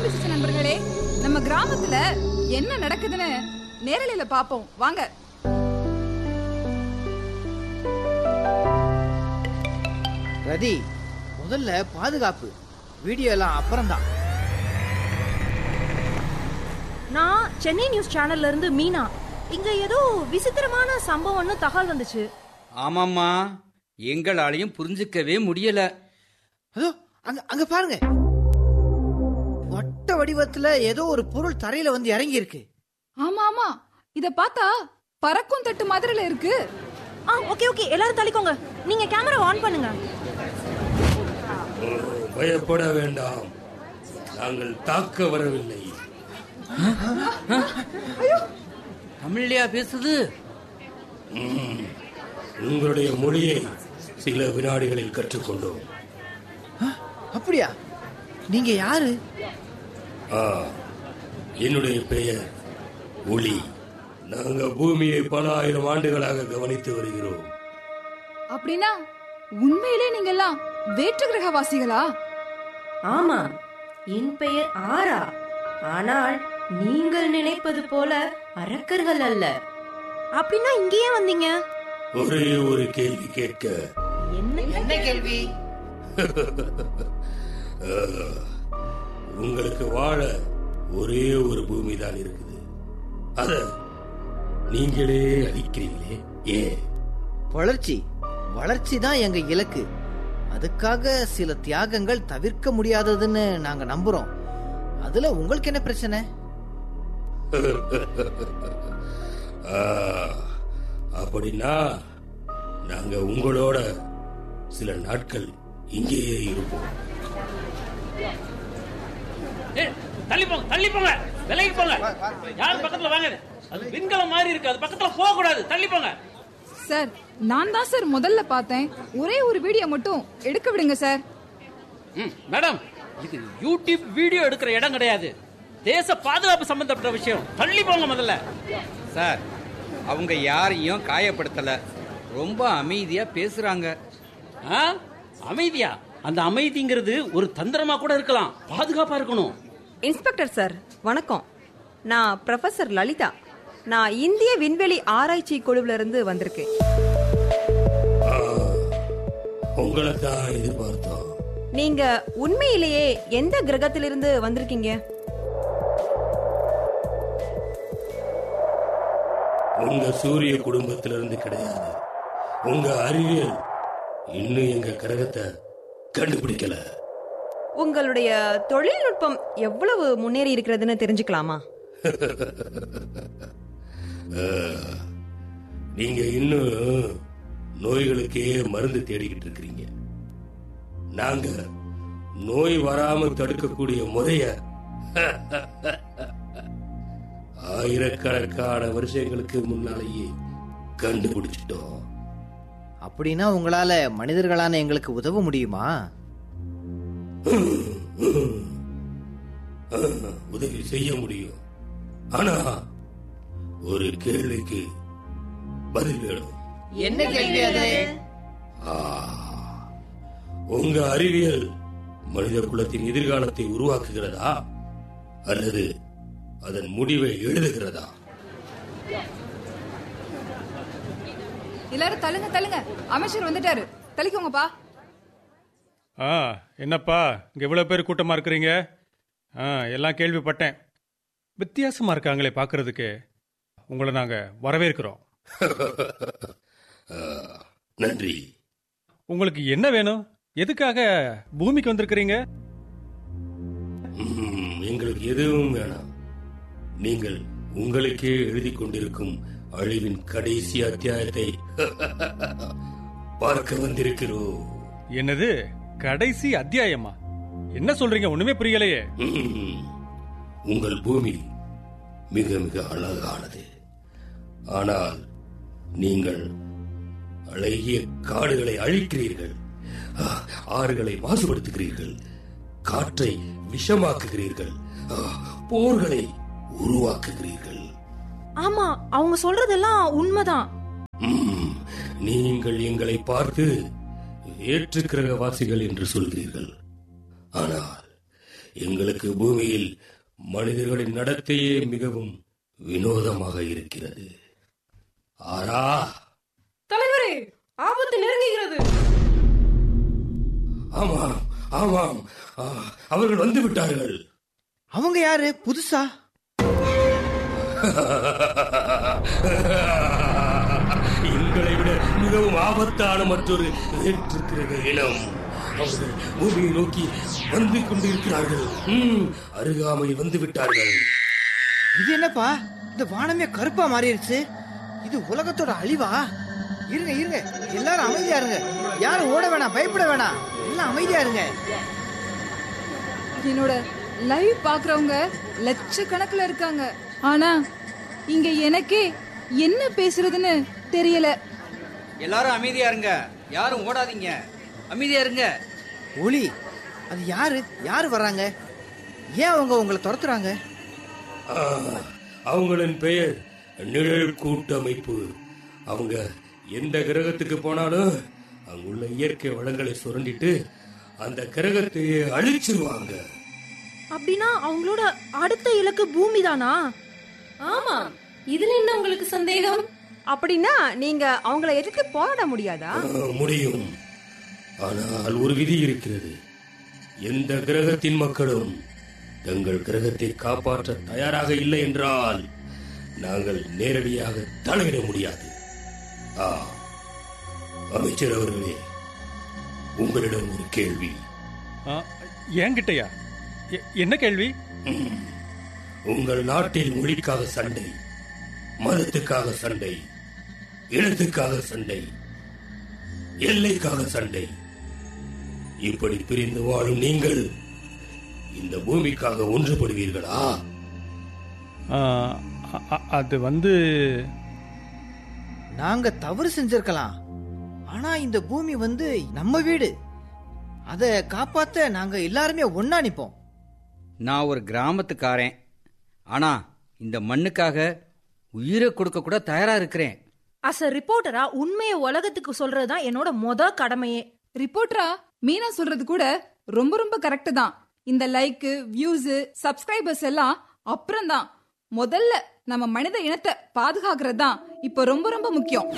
விசிச்ச நண்பர்களே நம்ம கிராமத்துல என்ன நடக்குதுன்னு நேரலையில பாப்போம் வாங்க ரதி முதல்ல பாதுகாப்பு வீடியோ எல்லாம் அப்புறம்தான் நான் சென்னை நியூஸ் சேனல்ல இருந்து மீனா இங்க ஏதோ விசித்திரமான சம்பவம்னு தகவல் வந்துச்சு ஆமாம்மா எங்களாலையும் புரிஞ்சுக்கவே முடியல அதோ அங்க அங்க பாருங்க வட்ட வடிவத்துல ஏதோ ஒரு பொருள் தரையில வந்து இறங்கி இருக்கு ஆமா ஆமா இத பார்த்தா பறக்கும் தட்டு மாதிரில இருக்கு ஆ ஓகே ஓகே எல்லாரும் தள்ளிக்கோங்க நீங்க கேமரா ஆன் பண்ணுங்க பயப்பட வேண்டாம் நாங்கள் தாக்க வரவில்லை தமிழ்லையா பேசுது ம், உங்களுடைய மொழியை சில வினாடிகளில் கற்றுக்கொண்டோம் அப்படியா நீங்க யாரு ஆ, என்னுடைய பெயர் ஒளி நாங்க பூமியை பல ஆயிரம் ஆண்டுகளாக கவனித்து வருகிறோம் அப்படின்னா உண்மையிலே நீங்க எல்லாம் வேற்று கிரகவாசிகளா ஆமா என் பெயர் ஆரா ஆனால் நீங்கள் நினைப்பது போல அரக்கர்கள் அல்ல அப்படின்னா இங்கேயே வந்தீங்க ஒரே ஒரு கேள்வி கேட்க என்ன என்ன கேள்வி உங்களுக்கு வாழ ஒரே ஒரு பூமி தான் இருக்குது அத நீங்களே அழிக்கிறீங்களே ஏன் வளர்ச்சி வளர்ச்சி தான் எங்க இலக்கு அதுக்காக சில தியாகங்கள் தவிர்க்க முடியாததுன்னு நாங்க நம்புறோம் அதுல உங்களுக்கு என்ன பிரச்சனை ஆ, அப்படின்னா நாங்க உங்களோட சில நாட்கள் இங்கேயே இருப்போம் ஏய், தள்ளி போங்க தள்ளி போங்க விலகி போங்க யாரும் பக்கத்துல வாங்க அது விண்கலம் மாதிரி இருக்கு அது பக்கத்துல போக கூடாது தள்ளி போங்க சார் நான் தான் சார் முதல்ல பார்த்தேன் ஒரே ஒரு வீடியோ மட்டும் எடுக்க விடுங்க சார் ம், மேடம் இது யூடியூப் வீடியோ எடுக்கிற இடம் கிடையாது தேச பாதுகாப்பு சம்பந்தப்பட்ட விஷயம் தள்ளி போங்க முதல்ல சார் அவங்க யாரையும் காயப்படுத்தல ரொம்ப அமைதியா பேசுறாங்க ஆ? அமைதியா அந்த அமைதிங்கிறது ஒரு தந்திரமா கூட இருக்கலாம் பாதுகாப்பா இருக்கணும் இன்ஸ்பெக்டர் சார் வணக்கம் நான் ப்ரொஃபசர் லலிதா நான் இந்திய விண்வெளி ஆராய்ச்சி குழுவில இருந்து வந்திருக்கேன் உங்களை தான் எதிர்பார்த்தோம் நீங்க உண்மையிலேயே எந்த கிரகத்திலிருந்து வந்திருக்கீங்க உங்க சூரிய குடும்பத்திலிருந்து கிடையாது உங்க அறிவியல் இன்னும் எங்க கிரகத்தை கண்டுபிடிக்கல உங்களுடைய தொழில்நுட்பம் எவ்வளவு முன்னேறி இருக்கிறதுன்னு தெரிஞ்சுக்கலாமா நீங்க இன்னும் நோய்களுக்கே மருந்து தேடிக்கிட்டு இருக்கிறீங்க நாங்க நோய் வராம தடுக்கக்கூடிய முறைய ஆயிரக்கணக்கான வருஷங்களுக்கு முன்னாலேயே கண்டுபிடிச்சிட்டோம் அப்படின்னா உங்களால மனிதர்களான எங்களுக்கு உதவ முடியுமா உதவி செய்ய முடியும் ஆனா ஒரு கேள்விக்கு பதில் வேணும் என்ன கேள்வி அது ஆ, உங்க அறிவியல் மனித குலத்தின் எதிர்காலத்தை உருவாக்குகிறதா அல்லது அதன் முடிவை எழுதுகிறதா எல்லாரும் தள்ளுங்க தள்ளுங்க அமைச்சர் வந்துட்டாரு தள்ளிக்கோங்கப்பா ஆ என்னப்பா இங்கே இவ்வளோ பேர் கூட்டமாக இருக்கிறீங்க ஆ எல்லாம் கேள்விப்பட்டேன் வித்தியாசமாக இருக்காங்களே பார்க்கறதுக்கு உங்களை நாங்கள் வரவேற்கிறோம் ஆ, நன்றி உங்களுக்கு என்ன வேணும் எதுக்காக பூமிக்கு வந்திருக்கிறீங்க ம், எங்களுக்கு எதுவும் வேணாம் நீங்கள் உங்களுக்கே எழுதி கொண்டிருக்கும் அழிவின் கடைசி அத்தியாயத்தை பார்க்க வந்திருக்கிறோம் என்னது கடைசி அத்தியாயமா என்ன சொல்றீங்க ஒண்ணுமே புரியலையே ம், உங்கள் பூமி மிக மிக அழகானது ஆனால் நீங்கள் அழகிய காடுகளை அழிக்கிறீர்கள் ஆ, ஆறுகளை மாசுபடுத்துகிறீர்கள் காற்றை விஷமாக்குகிறீர்கள் ஆ, போர்களை உருவாக்குகிறீர்கள் ஆமா அவங்க சொல்றதெல்லாம் உண்மைதான் ம், நீங்கள் எங்களை பார்த்து ஏற்றுக்கிரகவாசிகள் என்று சொல்கிறீர்கள் ஆனால் எங்களுக்கு பூமியில் மனிதர்களின் நடத்தையே மிகவும் வினோதமாக இருக்கிறது ஆரா தலைவரே ஆபத்து நெருங்குகிறது ஆமாம் ஆமாம் ஆ, அவர்கள் வந்து விட்டார்கள் அவங்க யாரு புதுசா எங்களை விட மிகவும் ஆபத்தான மற்றொரு வேற்றுக்கிரக இனம் அவர்கள் பூமியை நோக்கி வந்து கொண்டிருக்கிறார்கள் ம், அருகாமையில் வந்து விட்டார்கள் இது என்னப்பா இந்த வானமே கருப்பா மாறிடுச்சு இது உலகத்தோட அழிவா இருங்க இருங்க எல்லாரும் அமைதியா இருங்க யாரும் ஓட வேணாம் பயப்பட வேணாம் எல்லாம் அமைதியா இருங்க என்னோட லைவ் பாக்குறவங்க லட்சக்கணக்குல இருக்காங்க ஆனா இங்க எனக்கே என்ன பேசுறதுன்னு தெரியல எல்லாரும் அமைதியா இருங்க யாரும் ஓடாதீங்க அமைதியா இருங்க ஒளி அது யாரு யாரு வர்றாங்க ஏன் அவங்க உங்களை துரத்துறாங்க ஆ, அவங்களின் பெயர் நிழல் கூட்டமைப்பு அவங்க எந்த கிரகத்துக்கு போனாலும் அங்குள்ள இயற்கை வளங்களை சுரண்டிட்டு அந்த கிரகத்தையே அழிச்சிருவாங்க அப்படின்னா அவங்களோட அடுத்த இலக்கு பூமி தானா ஆமா இதுல என்ன உங்களுக்கு சந்தேகம் அப்படின்னா நீங்க அவங்கள எதிர்த்து போராட முடியாதா ஆ, முடியும் ஆனால் ஒரு விதி இருக்கிறது எந்த கிரகத்தின் மக்களும் தங்கள் கிரகத்தை காப்பாற்ற தயாராக இல்லை என்றால் நாங்கள் நேரடியாக தலையிட முடியாது ஆ அமைச்சர் அவர்களே உங்களிடம் ஒரு கேள்வி ஆ, என்கிட்டயா எ- என்ன கேள்வி உங்கள் நாட்டில் மொழிக்காக சண்டை மதத்துக்காக சண்டை இனத்துக்காக சண்டை எல்லைக்காக சண்டை இப்படி பிரிந்து வாழும் நீங்கள் இந்த பூமிக்காக ஒன்றுபடுவீர்களா ஆ, அ- அ- அது வந்து நாங்க தவறு செஞ்சிருக்கலாம் ஆனா இந்த பூமி வந்து நம்ம வீடு அத காப்பாத்த நாங்க எல்லாருமே ஒன்னா நிப்போம் நான் ஒரு கிராமத்துக்காரன் ஆனா இந்த மண்ணுக்காக உயிரை கொடுக்க கூட தயாரா இருக்கிறேன் அஸ் அ ரிப்போர்ட்டரா உண்மையை உலகத்துக்கு சொல்றதுதான் என்னோட மொத கடமையே ரிப்போர்ட்டரா மீனா சொல்றது கூட ரொம்ப ரொம்ப கரெக்ட் தான் இந்த லைக் வியூஸ் சப்ஸ்கிரைபர்ஸ் எல்லாம் அப்புறம் தான் முதல்ல நம்ம மனித இனத்தை பாதுகாக்கிறது தான் இப்போ ரொம்ப ரொம்ப முக்கியம்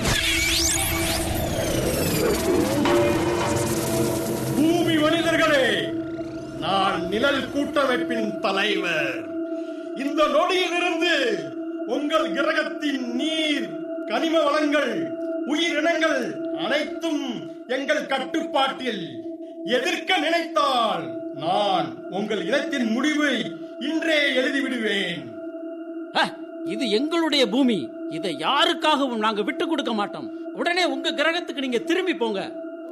பூமி மனிதர்களே நான் நிழல் கூட்டமைப்பின் தலைவர் இந்த நொடியிலிருந்து உங்கள் கிரகத்தின் நீர் கனிம வளங்கள் உயிரினங்கள் அனைத்தும் எங்கள் கட்டுப்பாட்டில் எதிர்க்க நினைத்தால் நான் உங்கள் இனத்தின் முடிவை இன்றே எழுதிவிடுவேன் ஹ, இது எங்களுடைய பூமி இதை யாருக்காகவும் நாங்க விட்டு கொடுக்க மாட்டோம் உடனே உங்க கிரகத்துக்கு நீங்க திரும்பி போங்க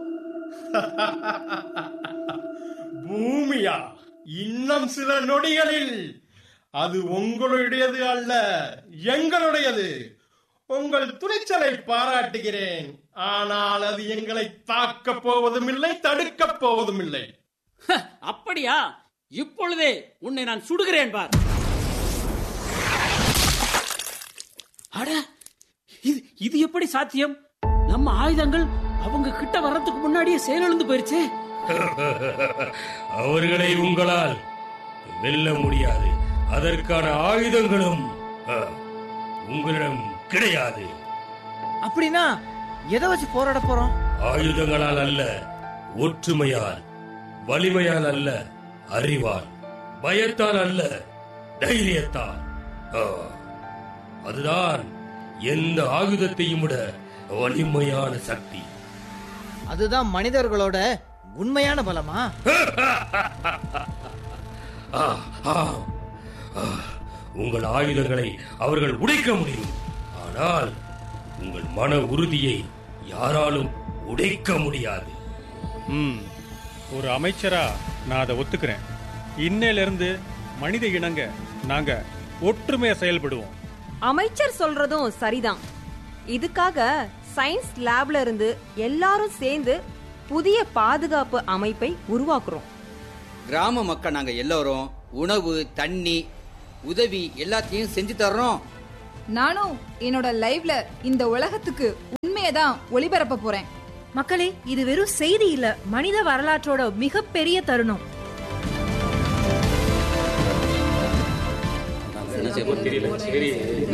பூமியா இன்னும் சில நொடிகளில் அது உங்களுடையது அல்ல எங்களுடையது உங்கள் துணிச்சலை பாராட்டுகிறேன் ஆனால் அது எங்களை தாக்கப் போவதும் இல்லை தடுக்கப் போவதும் இல்லை ஹ, அப்படியா இப்பொழுதே உன்னை நான் சுடுகிறேன் பார் அட இது இது எப்படி சாத்தியம் நம்ம ஆயுதங்கள் அவங்க கிட்ட வர்றதுக்கு முன்னாடியே செயலிழந்து போயிருச்சே அவர்களை உங்களால் வெல்ல முடியாது அதற்கான ஆயுதங்களும் ஆ, உங்களிடம் கிடையாது அப்படின்னா எதை வச்சு போராட போறோம் ஆயுதங்களால் அல்ல ஒற்றுமையால் வலிமையால் அல்ல அறிவால் பயத்தால் அல்ல தைரியத்தால் ஆ, அதுதான் எந்த ஆயுதத்தையும் விட வலிமையான சக்தி அதுதான் மனிதர்களோட உண்மையான பலமா ஆ, ஆ, ஆ, உங்கள் ஆயுதங்களை அவர்கள் உடைக்க முடியும் ஆனால் உங்கள் மன உறுதியை யாராலும் உடைக்க முடியாது ம் ஒரு அமைச்சரா நான் அதை ஒத்துக்கிறேன் இன்னையிலிருந்து மனித இனங்க நாங்க ஒற்றுமையா செயல்படுவோம் அமைச்சர் சொல்றதும் சரிதான் இதுக்காக சயின்ஸ் லேப்ல இருந்து எல்லாரும் சேர்ந்து புதிய பாதுகாப்பு அமைப்பை உருவாக்குறோம் கிராம மக்கள் நாங்க எல்லாரும் உணவு தண்ணி உதவி எல்லாத்தையும் செஞ்சு தர்றோம் நானும் என்னோட லைவ்ல இந்த உலகத்துக்கு உண்மையை தான் ஒளிபரப்ப போறேன் மக்களே இது வெறும் செய்தி இல்ல மனித வரலாற்றோட மிகப்பெரிய தருணம் தெரியல சரி என்ன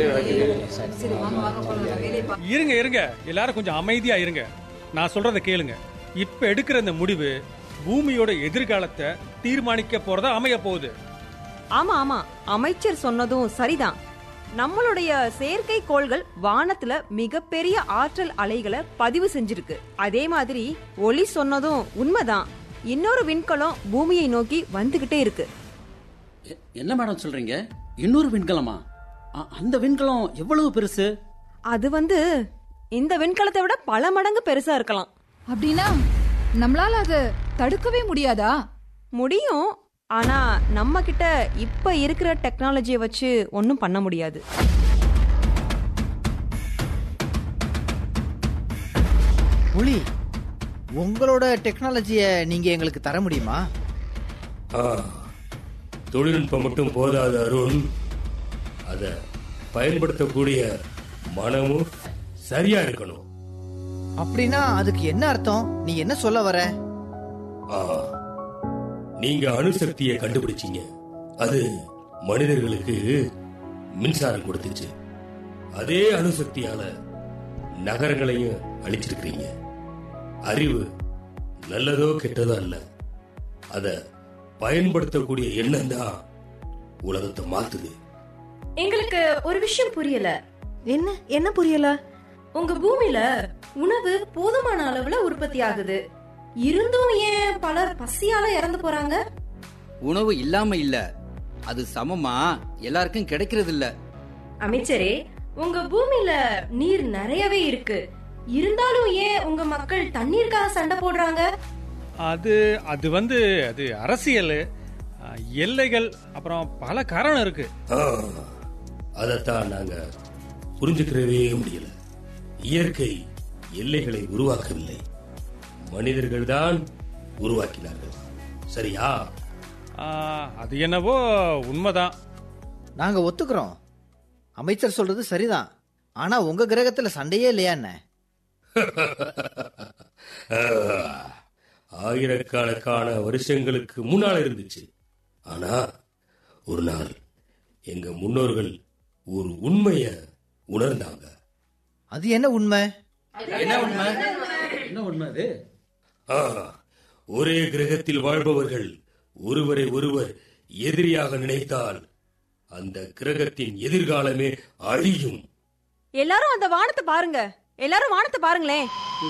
இருங்க இருங்க எல்லாரும் கொஞ்சம் அமைதியா இருங்க நான் சொல்றத கேளுங்க இப்ப எடுக்கிற இந்த முடிவு பூமியோட எதிர்காலத்தை தீர்மானிக்க போறதா அமைய போகுது ஆமா ஆமா அமைச்சர் சொன்னதும் சரிதான் நம்மளுடைய செயற்கைக்கோள்கள் வானத்துல மிகப்பெரிய ஆற்றல் அலைகளை பதிவு செஞ்சிருக்கு அதே மாதிரி ஒளி சொன்னதும் உண்மைதான் இன்னொரு விண்கலம் பூமியை நோக்கி வந்துகிட்டே இருக்கு எ- என்ன மேடம் சொல்றீங்க இன்னொரு விண்கலமா அ- அந்த விண்கலம் எவ்வளவு பெருசு அது வந்து இந்த விண்கலத்தை விட பல மடங்கு பெருசா இருக்கலாம் அப்படின்னா நம்மளால அதை தடுக்கவே முடியாதா முடியும் ஆனா நம்ம கிட்ட இப்ப இருக்கிற டெக்னாலஜியை வச்சு ஒன்னும் பண்ண முடியாது புலி உங்களோட டெக்னாலஜியை நீங்க எங்களுக்கு தர முடியுமா ஆ, தொழில்நுட்பம் மட்டும் போதாது அருண் அத பயன்படுத்தக்கூடிய மனமும் சரியா இருக்கணும் அப்படின்னா அதுக்கு என்ன அர்த்தம் நீ என்ன சொல்ல வர ஆ, நீங்க அணுசக்தியை கண்டுபிடிச்சீங்க அது மனிதர்களுக்கு மின்சாரம் கொடுத்துச்சு அதே அணுசக்தியால நகரங்களையும் அழிச்சிருக்கிறீங்க அறிவு நல்லதோ கெட்டதோ அல்ல அத பயன்படுத்தக்கூடிய எண்ணம் தான் உலகத்தை மாத்துது எங்களுக்கு ஒரு விஷயம் புரியல என்ன என்ன புரியல உங்க பூமியில உணவு போதுமான அளவுல உற்பத்தி ஆகுது இருந்தும் ஏன் பலர் பசியால இறந்து போறாங்க உணவு இல்லாம இல்ல அது சமமா எல்லாருக்கும் கிடைக்கிறது இல்ல அமைச்சரே உங்க பூமியில நீர் நிறையவே இருக்கு இருந்தாலும் ஏன் உங்க மக்கள் தண்ணீருக்காக சண்டை போடுறாங்க அது அது வந்து அது அரசியல் அ, எல்லைகள் அப்புறம் பல காரணம் இருக்கு ஆ, அதைத்தான் நாங்க புரிஞ்சுக்கிறவே முடியல இயற்கை எல்லைகளை உருவாக்கவில்லை மனிதர்கள் தான் உருவாக்கினார்கள் சரியா ஆ, அது என்னவோ உண்மைதான் நாங்க ஒத்துக்கிறோம் அமைச்சர் சொல்றது சரிதான் ஆனா உங்க கிரகத்துல சண்டையே இல்லையா என்ன ஆ, ஆயிரக்கணக்கான வருஷங்களுக்கு முன்னால் இருந்துச்சு ஆனா ஒரு நாள் எங்க முன்னோர்கள் ஒரு உண்மைய உணர்ந்தாங்க அது என்ன உண்மை என்ன உண்மை என்ன உண்மை அது ஆ, ஒரே கிரகத்தில் வாழ்பவர்கள் ஒருவரை ஒருவர் எதிரியாக நினைத்தால் அந்த கிரகத்தின் எதிர்காலமே அழியும் எல்லாரும் அந்த வானத்தை பாருங்க எல்லாரும் வானத்தை பாருங்களேன்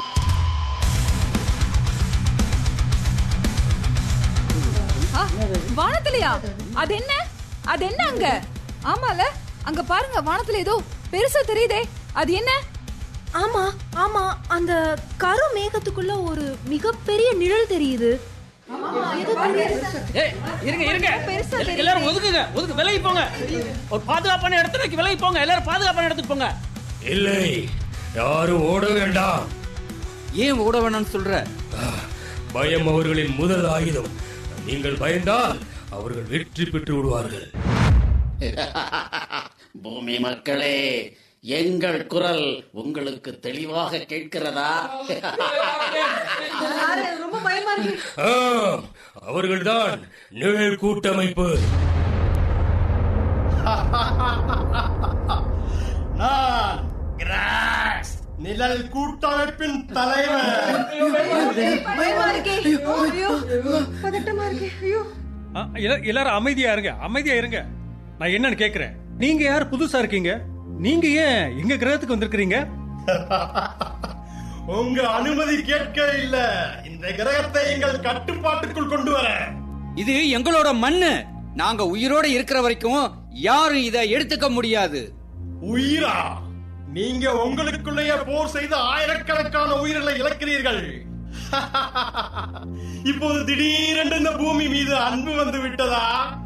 ஆ, வானத்திலயா அது என்ன அது என்ன அங்க ஆமால அங்க பாருங்க வானத்துல ஏதோ பெருசா தெரியுதே அது என்ன ஆமா ஆமா அந்த கரு மேகத்துக்குள்ள ஒரு மிகப்பெரிய நிழல் தெரியுது ஏய், இருங்க இருங்க எல்லா- எல்லாரும் ஒதுக்குங்க ஒதுக்கு விலகி போங்க ஒரு பாதுகாப்பான இடத்துக்கு விலகி போங்க எல்லாரும் பாதுகாப்பான இடத்துக்கு போங்க இல்லை யாரும் ஓட வேண்டாம் ஏன் ஓட வேணாம்னு சொல்ற பயம் அவர்களின் முதல் ஆயுதம் நீங்கள் பயந்தால் அவர்கள் வெற்றி பெற்று விடுவார்கள் பூமி மக்களே எங்கள் குரல் உங்களுக்கு தெளிவாக கேட்கிறதா ரொம்ப பயமா இருக்கு ஆம், அவர்கள்தான் நிழல் கூட்டமைப்பு நான் கிராக்ஸ், நிழல் கூட்டமைப்பின் தலைவர் பயமா இருக்கே ஐயோ பதட்டமா இருக்கே ஐயோ ஆ, எல்லா- எல்லாரும் அமைதியா இருங்க அமைதியா இருங்க நான் என்னன்னு கேக்குறேன் நீங்க யார் புதுசா இருக்கீங்க நீங்க ஏன் எங்க கிரகத்துக்கு வந்திருக்கிறீங்க உங்க அனுமதி கேட்க இல்ல இந்த கிரகத்தை எங்கள் கட்டுப்பாட்டுக்குள் கொண்டு வர இது எங்களோட மண்ணு நாங்க உயிரோட இருக்கிற வரைக்கும் யாரும் இதை எடுத்துக்க முடியாது உயிரா நீங்க உங்களுக்குள்ளேயே போர் செய்து ஆயிரக்கணக்கான உயிர்களை இழக்கிறீர்கள் இப்போது திடீரென்று இந்த பூமி மீது அன்பு வந்து விட்டதா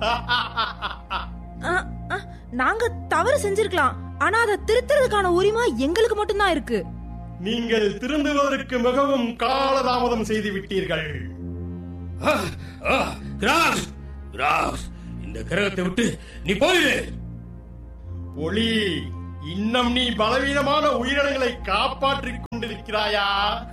ஆ, ஆ, நாங்க தவறு செஞ்சிருக்கலாம் ஆனா அதை திருத்துறதுக்கான உரிமை எங்களுக்கு மட்டும்தான் இருக்கு நீங்கள் திருந்துவதற்கு மிகவும் காலதாமதம் செய்து விட்டீர்கள் ஆ, ஆ, கிராஸ், கிராஸ், இந்த கிரகத்தை விட்டு நீ போயிடு ஒளி இன்னும் நீ பலவீனமான உயிரினங்களை காப்பாற்றிக் கொண்டிருக்கிறாயா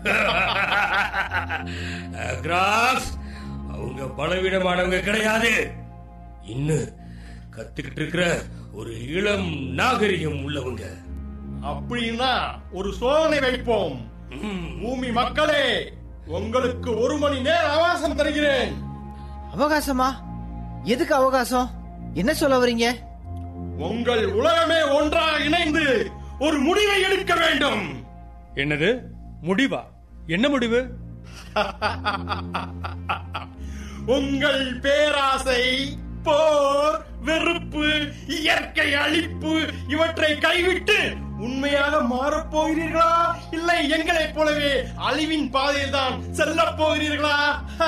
கிராஸ் அவங்க பலவீனமானவங்க கிடையாது இன்னும் கத்துக்கிட்டு இருக்கிற ஒரு இளம் நாகரிகம் உள்ளவங்க அப்படின்னா ஒரு சோதனை வைப்போம் பூமி மக்களே உங்களுக்கு ஒரு மணி நேர அவகாசம் தருகிறேன் அவகாசமா எதுக்கு அவகாசம் என்ன சொல்ல வரீங்க உங்கள் உலகமே ஒன்றாக இணைந்து ஒரு முடிவை எடுக்க வேண்டும் என்னது முடிவா என்ன முடிவு உங்கள் பேராசை போர் வெறுப்பு இயற்கை அழிப்பு இவற்றை கைவிட்டு உண்மையாக மாறப் போகிறீர்களா இல்லை எங்களைப் போலவே அழிவின் பாதையில் தான் செல்லப் போகிறீர்களா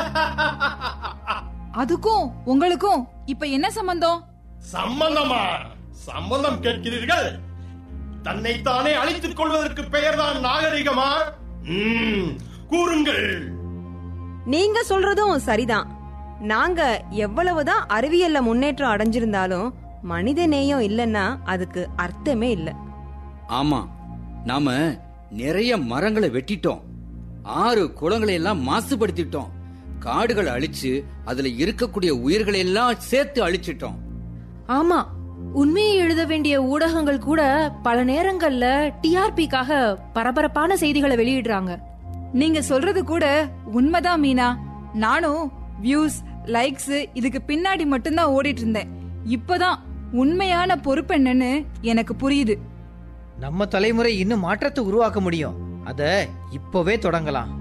அதுக்கும் உங்களுக்கும் இப்ப என்ன சம்பந்தம் சம்பந்தமா சம்பந்தம் கேட்கிறீர்கள் தன்னைத்தானே அழித்துக் கொள்வதற்கு பெயர்தான் நாகரிகமா ம், கூறுங்கள் நீங்க சொல்றதும் சரிதான் நாங்க எவ்வளவுதான் அறிவியல்ல முன்னேற்றம் அடைஞ்சிருந்தாலும் மனித நேயம் இல்லைன்னா அதுக்கு அர்த்தமே இல்ல ஆமா நாம நிறைய மரங்களை வெட்டிட்டோம் ஆறு குளங்களை எல்லாம் மாசுபடுத்திட்டோம் காடுகளை அழிச்சு அதுல இருக்கக்கூடிய உயிர்களை எல்லாம் சேர்த்து அழிச்சிட்டோம் ஆமா உண்மையை எழுத வேண்டிய ஊடகங்கள் கூட பல நேரங்கள்ல டிஆர்பிக்காக பரபரப்பான செய்திகளை வெளியிடுறாங்க நீங்க சொல்றது கூட உண்மைதான் மீனா நானும் வியூஸ் லைக்ஸ் இதுக்கு பின்னாடி மட்டும்தான் ஓடிட்டு இருந்தேன் இப்பதான் உண்மையான பொறுப்பு என்னன்னு எனக்கு புரியுது நம்ம தலைமுறை இன்னும் மாற்றத்தை உருவாக்க முடியும் அத இப்பவே தொடங்கலாம்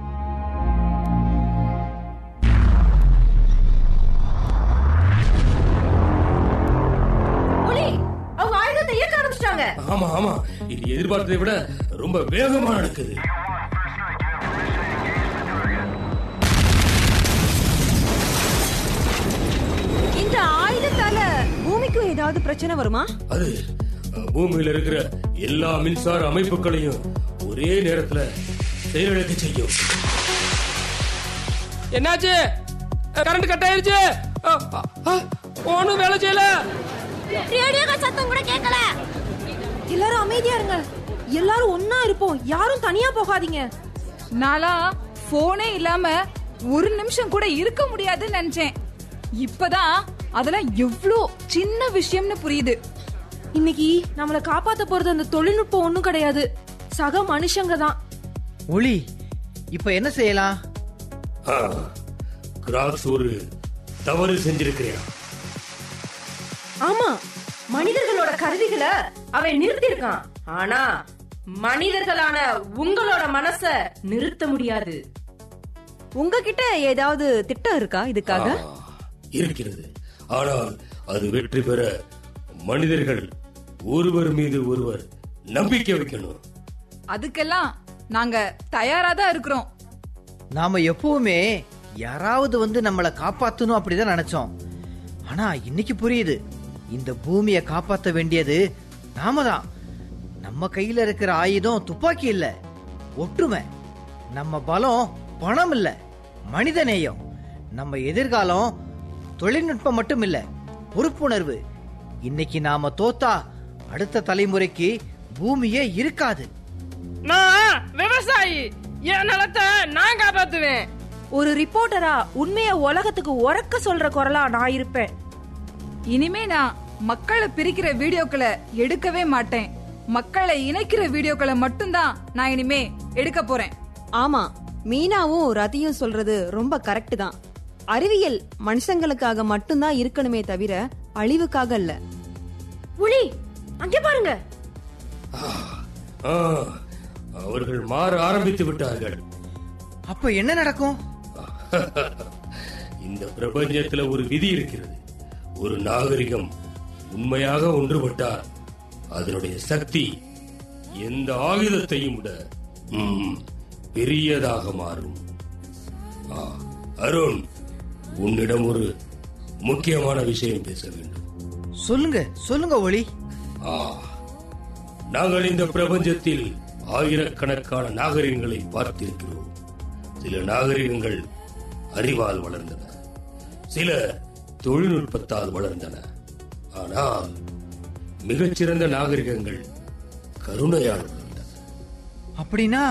ஒளி அவங்க ஆயுதத்தை இயக்க ஆரம்பிச்சிட்டாங்க ஆமா ஆமா இது எதிர்பார்த்ததை விட ரொம்ப வேகமா நடக்குது இந்த ஆயுதத்தால பூமிக்கும் ஏதாவது பிரச்சனை வருமா அது அஹ், பூமியில இருக்கிற எல்லா மின்சார அமைப்புகளையும் ஒரே நேரத்துல செயலிழக்க செய்யும் என்னாச்சு கரண்ட் கட் ஆயிருச்சு ஒன்னும் வேலை செய்யல ரேடியோ சத்தம் கூட கேட்கல எல்லாரும் அமைதியா இருங்க எல்லாரும் ஒன்னா இருப்போம் யாரும் தனியா போகாதீங்க நாளா போனே இல்லாம ஒரு நிமிஷம் கூட இருக்க முடியாதுன்னு நினைச்சேன் இப்பதான் அதெல்லாம் எவ்ளோ சின்ன விஷயம்னு புரியுது இன்னைக்கு நம்மள காப்பாத்த போறது அந்த தொழில்நுட்பம் ஒண்ணும் கிடையாது சக மனுஷங்க தான் ஒளி இப்ப என்ன செய்யலாம் ஆ, கிராஸ் ஒரு தவறு செஞ்சிருக்கிறேன் ஆமா மனிதர்களோட கருவிகளை அவன் நிறுத்திருக்கான் ஆனா மனிதர்களான உங்களோட மனச நிறுத்த முடியாது உங்ககிட்ட ஏதாவது திட்டம் இருக்கா இதுக்காக இருக்கிறது ஆனால் அது வெற்றி பெற மனிதர்கள் ஒருவர் மீது ஒருவர் நம்பிக்கை வைக்கணும் அதுக்கெல்லாம் நாங்க தயாரா தான் இருக்கிறோம் நாம எப்பவுமே யாராவது வந்து நம்மள காப்பாத்தணும் அப்படிதான் நினைச்சோம் ஆனா இன்னைக்கு புரியுது இந்த பூமியை காப்பாத்த வேண்டியது நாம தான் நம்ம கையில இருக்கிற ஆயுதம் துப்பாக்கி இல்ல ஒற்றுமை நம்ம பலம் பணம் இல்ல மனித நேயம் நம்ம எதிர்காலம் தொழில்நுட்பம் மட்டும் இல்ல பொறுப்புணர்வு இன்னைக்கு நாம தோத்தா அடுத்த தலைமுறைக்கு பூமியே இருக்காது நான் விவசாயி என் நிலத்தை நான் காப்பாத்துவேன் ஒரு ரிப்போர்ட்டரா உண்மைய உலகத்துக்கு உறக்க சொல்ற குரலா நான் இருப்பேன் இனிமே நான் மக்களை பிரிக்கிற வீடியோக்களை எடுக்கவே மாட்டேன் மக்களை இணைக்கிற வீடியோக்களை மட்டும்தான் நான் இனிமே எடுக்க போறேன் ஆமா மீனாவும் ரதியும் சொல்றது ரொம்ப கரெக்ட் தான் அறிவியல் மனுஷங்களுக்காக மட்டும்தான் இருக்கணுமே தவிர அழிவுக்காக இல்ல புலி அங்கே பாருங்க ஆ, அவர்கள் மாற ஆரம்பித்து விட்டார்கள் அப்ப என்ன நடக்கும் இந்த பிரபஞ்சத்துல ஒரு விதி இருக்கிறது ஒரு நாகரிகம் உண்மையாக ஒன்றுபட்டால் அதனுடைய சக்தி எந்த ஆயுதத்தையும் விட ம், பெரியதாக மாறும் ஆ, அருண் உன்னிடம் ஒரு முக்கியமான விஷயம் பேச வேண்டும் சொல்லுங்க சொல்லுங்க ஒளி ஆ, நாங்கள் இந்த பிரபஞ்சத்தில் ஆயிரக்கணக்கான நாகரிகங்களை பார்த்திருக்கிறோம் சில நாகரிகங்கள் அறிவால் வளர்ந்தன சில தொழில்நுட்பத்தால் வளர்ந்தன ஆனால் மிகச்சிறந்த நாகரிகங்கள் கருணையால் வளர்ந்தன அப்படின்னா